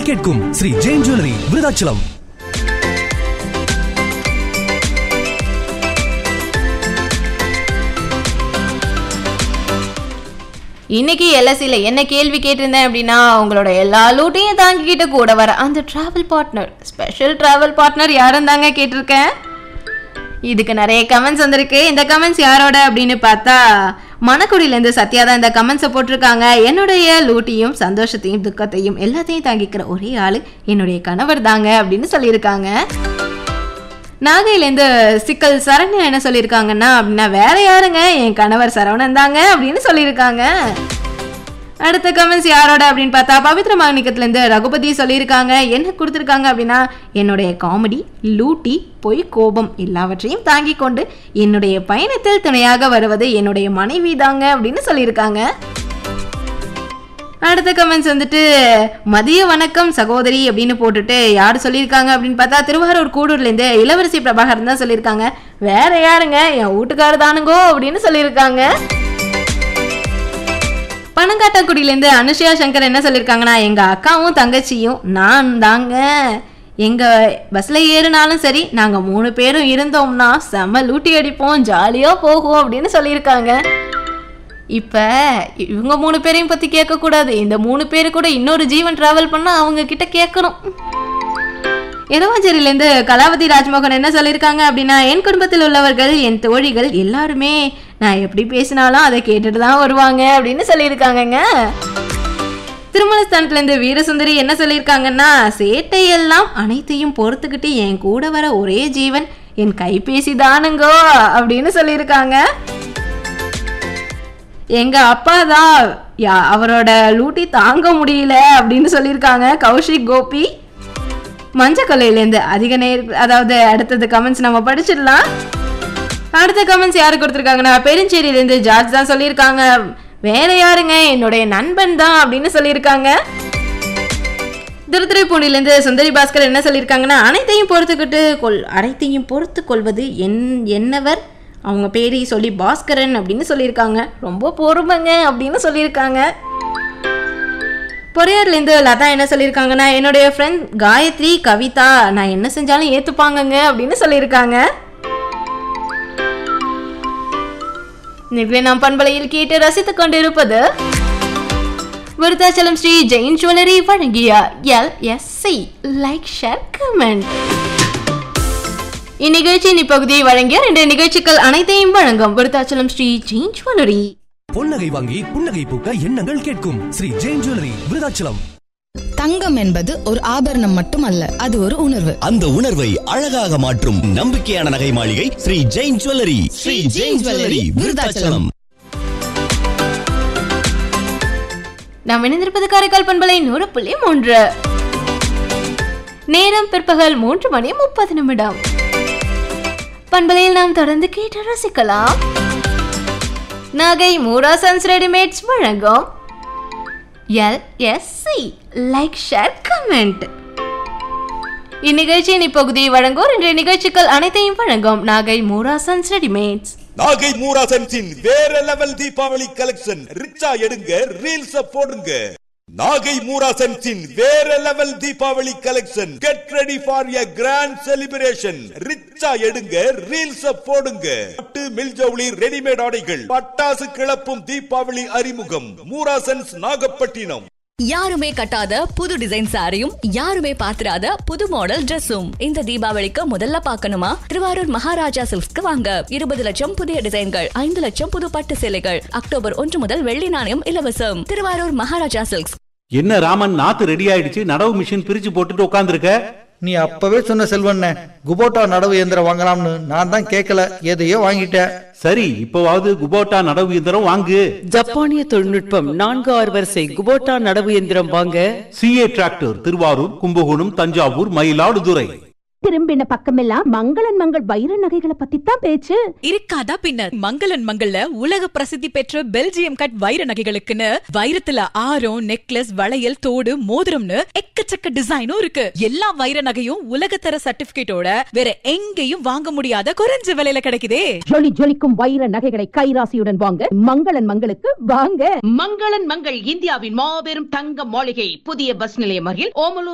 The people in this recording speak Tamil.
எண்ணங்கள் கேட்கும் ஸ்ரீ ஜெயின் ஜுவல்லரி விருதாச்சலம் இன்னைக்கு எல்எஸ்சியில் என்ன கேள்வி கேட்டிருந்தேன் அப்படின்னா உங்களோட எல்லா லூட்டையும் தாங்கிக்கிட்டு கூட வர அந்த travel partner special travel partner யாரும் தாங்க கேட்டிருக்கேன் இதுக்கு நிறைய கமெண்ட்ஸ் வந்திருக்கு இந்த கமெண்ட்ஸ் யாரோட அப்படின்னு பார்த்தா மணக்குடியிலேருந்து சத்யா தான் இந்த கமெண்ட்ஸை போட்டிருக்காங்க என்னுடைய லூட்டியும் சந்தோஷத்தையும் துக்கத்தையும் எல்லாத்தையும் தாங்கிக்கிற ஒரே ஆள் என்னுடைய கணவர் தாங்க அப்படின்னு சொல்லியிருக்காங்க நாகையிலேருந்து சிக்கல் சரண்யா என்ன சொல்லியிருக்காங்கன்னா அப்படின்னா வேற யாருங்க என் கணவர் சரவணன் தாங்க அப்படின்னு சொல்லியிருக்காங்க அடுத்த கமெண்ட்ஸ் யாரோட அப்படின்னு பார்த்தா பவித்ர மாணிக்கத்துலேருந்து ரகுபதி சொல்லியிருக்காங்க என்ன கொடுத்துருக்காங்க அப்படின்னா என்னுடைய காமெடி லூட்டி பொய் கோபம் எல்லாவற்றையும் தாங்கி கொண்டு என்னுடைய பயணத்தில் துணையாக வருவது என்னுடைய மனைவி தாங்க அப்படின்னு சொல்லியிருக்காங்க அடுத்த கமெண்ட்ஸ் வந்துட்டு மதிய வணக்கம் சகோதரி அப்படின்னு போட்டுட்டு யார் சொல்லியிருக்காங்க அப்படின்னு பார்த்தா திருவாரூர் கூடூர்லேருந்து இளவரசி பிரபாகரன் தான் சொல்லியிருக்காங்க வேற யாருங்க என் வீட்டுக்காரர் தானுங்கோ அப்படின்னு சொல்லியிருக்காங்க பணங்காட்டாக்குடியிலேருந்து அனுஷயா சங்கர் என்ன சொல்லியிருக்காங்கன்னா எங்கள் அக்காவும் தங்கச்சியும் நான் தாங்க எங்கள் பஸ்ஸில் ஏறினாலும் சரி நாங்கள் மூணு பேரும் இருந்தோம்னா செம்ம லூட்டி அடிப்போம் ஜாலியாக போகும் அப்படின்னு சொல்லியிருக்காங்க இப்போ இவங்க மூணு பேரையும் பற்றி கேட்கக்கூடாது இந்த மூணு பேர் கூட இன்னொரு ஜீவன் ட்ராவல் பண்ணால் அவங்க கிட்ட கேட்கணும் எரவாஞ்சேரியிலேருந்து கலாவதி ராஜ்மோகன் என்ன சொல்லியிருக்காங்க அப்படின்னா என் குடும்பத்தில் உள்ளவர்கள் என் தோழிகள் எல்லாருமே நான் எப்படி பேசினாலும் அதை கேட்டுட்டு தான் வருவாங்க அப்படின்னு சொல்லியிருக்காங்கங்க திருமலஸ்தானத்துலேருந்து வீரசுந்தரி என்ன சொல்லியிருக்காங்கன்னா சேட்டையெல்லாம் அனைத்தையும் பொறுத்துக்கிட்டு என் கூட வர ஒரே ஜீவன் என் கைபேசி தானுங்கோ அப்படின்னு சொல்லியிருக்காங்க எங்க அப்பா தான் யா அவரோட லூட்டி தாங்க முடியல அப்படின்னு சொல்லியிருக்காங்க கௌஷிக் கோபி மஞ்சக்கல்லையிலேருந்து அதிக நேர் அதாவது அடுத்தது கமெண்ட்ஸ் நம்ம படிச்சிடலாம் அடுத்த கமெண்ட்ஸ் யாரு கொடுத்துருக்காங்கன்னா பெருஞ்சேரியிலேருந்து ஜார்ஜ் தான் சொல்லியிருக்காங்க வேற யாருங்க என்னுடைய நண்பன் தான் அப்படின்னு சொல்லியிருக்காங்க திருத்துறைப்பூண்டிலேருந்து சுந்தரி பாஸ்கர் என்ன சொல்லியிருக்காங்கன்னா அனைத்தையும் பொறுத்துக்கிட்டு கொள் அனைத்தையும் பொறுத்து கொள்வது என் என்னவர் அவங்க பேரை சொல்லி பாஸ்கரன் அப்படின்னு சொல்லியிருக்காங்க ரொம்ப பொறுமைங்க அப்படின்னு சொல்லியிருக்காங்க பொறையார்லேருந்து லதா என்ன சொல்லியிருக்காங்கன்னா என்னுடைய ஃப்ரெண்ட் காயத்ரி கவிதா நான் என்ன செஞ்சாலும் ஏற்றுப்பாங்கங்க அப்படின்னு சொல்லியிருக்காங்க நிகழ்ச்சி நாம் பண்பலையில் கேட்டு ரசித்துக் கொண்டிருப்பது விருத்தாச்சலம் ஸ்ரீ ஜெயின் ஜுவல்லரி வழங்கிய L S C like share comment இந்நிகழ்ச்சியின் இப்பகுதியை வழங்கிய ரெண்டு நிகழ்ச்சிகள் அனைத்தையும் வழங்கும் விருத்தாச்சலம் ஸ்ரீ ஜெயின் ஜுவல்லரி பொன்னகை வாங்கி புன்னகை பூக்க எண்ணங்கள் கேட்கும் ஸ்ரீ ஜெயின் ஜுவல்லரி விருதாச்சலம் தங்கம் என்பது ஒரு ஆபரணம் மட்டுமல்ல அது ஒரு உணர்வு அந்த உணர்வை அழகாக மாற்றும் நம்பிக்கையான நகை மாளிகை ஸ்ரீ ஜெயின் ஜுவல்லரி ஸ்ரீ ஜெயின் ஜுவல்லரி விருதாச்சலம் நாம் இணைந்திருப்பது காரைக்கால் பண்பலை நூறு புள்ளி மூன்று நேரம் பிற்பகல் மூன்று மணி முப்பது நிமிடம் பண்பலையில் நாம் தொடர்ந்து கேட்டு ரசிக்கலாம் நகை மூரா சன்ஸ் ரெடிமேட்ஸ் வழங்கும் L S C like share comment இந்நிகழ்ச்சியின் இப்பகுதியை வழங்குவோர் இன்றைய நிகழ்ச்சிகள் அனைத்தையும் வழங்கும் நாகை மூரா சன்ஸ் ரெடிமேட்ஸ் நாகை மூராசன்ஸின் வேற லெவல் தீபாவளி கலெக்ஷன் ரிச்சா எடுங்க ரீல்ஸ் போடுங்க நாகை மூராசன்ஸின் வேற level Deepavali collection get ready for a grand celebration ரிச்சா எடுங்க ரீல்ஸ் போடுங்க பட்டு மில்ஜவுளி ரெடிமேட் ஆடைகள் பட்டாசு கிளப்பும் தீபாவளி அறிமுகம் மூராசன்ஸ் நாகப்பட்டினம் யாருமே கட்டாத புது டிசைன் சாரியும் யாருமே பாத்திராத புது மாடல் Dressum இந்த தீபாவளிக்கு முதல்ல பார்க்கணுமா திருவாரூர் மகாராஜா சில்க்ஸ்க்கு வாங்க இருபது லட்சம் புதிய டிசைன்கள் ஐந்து லட்சம் புது பட்டு சேலைகள் அக்டோபர் ஒன்று முதல் வெள்ளி நாணயம் இலவசம் திருவாரூர் மகாராஜா சில்க்ஸ் என்ன ராமன் நாத்து ரெடி ஆயிடுச்சு நடவு மிஷின் பிரிச்சு போட்டுட்டு உட்காந்துருக்க நீ அப்பவே சொன்ன செல்வண்ண குபோட்டா நடவு இயந்திரம் வாங்கலாம்னு நான் தான் கேட்கல எதையோ வாங்கிட்டேன் சரி இப்பவாவது குபோட்டா நடவு இயந்திரம் வாங்கு ஜப்பானிய தொழில்நுட்பம் நான்கு ஆறு வரிசை குபோட்டா நடவு எந்திரம் வாங்க சிஏ டிராக்டர் திருவாரூர் கும்பகோணம் தஞ்சாவூர் மயிலாடுதுறை திரும்பின பக்கமெல்லாம் மங்களன் மங்கள் வைர நகைகளை பத்தி தான் பேச்சு இருக்காதா பின்ன மங்களன் மங்கள்ல உலக பிரசித்தி பெற்ற பெல்ஜியம் கட் வைர நகைகளுக்குன்னு வைரத்துல ஆரம் நெக்லஸ் வளையல் தோடு மோதிரம்னு எக்கச்சக்க டிசைனும் இருக்கு எல்லா வைர நகையும் உலகத்தர சர்டிபிகேட்டோட வேற எங்கேயும் வாங்க முடியாத குறைஞ்ச விலையில கிடைக்குதே ஜொலி ஜொலிக்கும் வைர நகைகளை கைராசியுடன் வாங்க மங்களன் மங்களுக்கு வாங்க மங்களன் மங்கள் இந்தியாவின் மாபெரும் தங்க மாளிகை புதிய பஸ் நிலையம் அருகில் ஓமலூர்